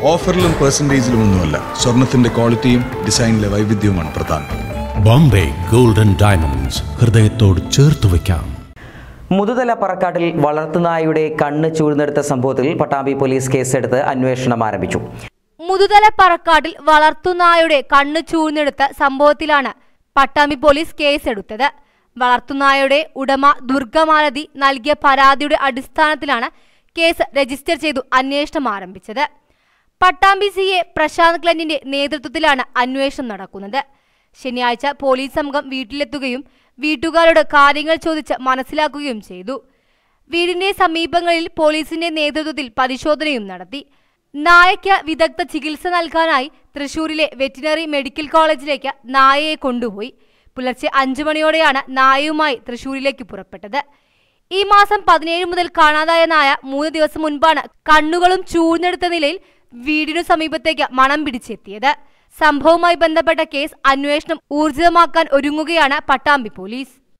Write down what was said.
ഓഫറിലും പെർസെൻറ്റേജിലും ഒന്നുമല്ല സ്വർണത്തിന്റെ ക്വാളിറ്റിയും ഡിസൈനിലെ വൈവിധ്യവുമാണ് പ്രധാനം ബോംബെ ഗോൾഡൻ ഡയമണ്ട്സ് ഹൃദയത്തോട് ചേർത്ത് വയ്ക്കാം മുതുതല പറക്കാട്ടിൽ വളർത്തുനായുടെ കണ്ണ് ചൂഴ്ന്നെടുത്ത സംഭവത്തിൽ പട്ടാമ്പി പോലീസ് കേസെടുത്ത് അന്വേഷണം ആരംഭിച്ചു മുതുതല പറക്കാട്ടിൽ വളർത്തുനായുടെ കണ്ണ് ചൂഴ്ന്നെടുത്ത സംഭവത്തിലാണ് പട്ടാമ്പി പോലീസ് കേസെടുത്തത് വളർത്തുനായുടെ ഉടമ ദുർഗമാലതി നൽകിയ പരാതിയുടെ അടിസ്ഥാനത്തിലാണ് കേസ് രജിസ്റ്റർ ചെയ്തു അന്വേഷണം ആരംഭിച്ചത് പട്ടാമ്പി സി എ പ്രശാന്ത് ക്ലന്റിന്റെ നേതൃത്വത്തിലാണ് അന്വേഷണം നടക്കുന്നത് ശനിയാഴ്ച പോലീസ് സംഘം വീട്ടിലെത്തുകയും വീട്ടുകാരോട് കാര്യങ്ങൾ ചോദിച്ച് മനസ്സിലാക്കുകയും ചെയ്തു വീടിന്റെ സമീപങ്ങളിൽ പോലീസിന്റെ നേതൃത്വത്തിൽ പരിശോധനയും നടത്തി നായയ്ക്ക് വിദഗ്ധ ചികിത്സ നൽകാനായി തൃശൂരിലെ വെറ്റിനറി മെഡിക്കൽ കോളേജിലേക്ക് നായയെ കൊണ്ടുപോയി പുലർച്ചെ അഞ്ചു മണിയോടെയാണ് നായയുമായി തൃശൂരിലേക്ക് പുറപ്പെട്ടത് ഈ മാസം പതിനേഴ് മുതൽ കാണാതായ നായ മൂന്ന് ദിവസം മുൻപാണ് കണ്ണുകളും ചൂഴ്ന്നെടുത്ത നിലയിൽ വീടിനു സമീപത്തേക്ക് മണം പിടിച്ചെത്തിയത് സംഭവവുമായി ബന്ധപ്പെട്ട കേസ് അന്വേഷണം ഊർജിതമാക്കാൻ ഒരുങ്ങുകയാണ് പട്ടാമ്പി പോലീസ്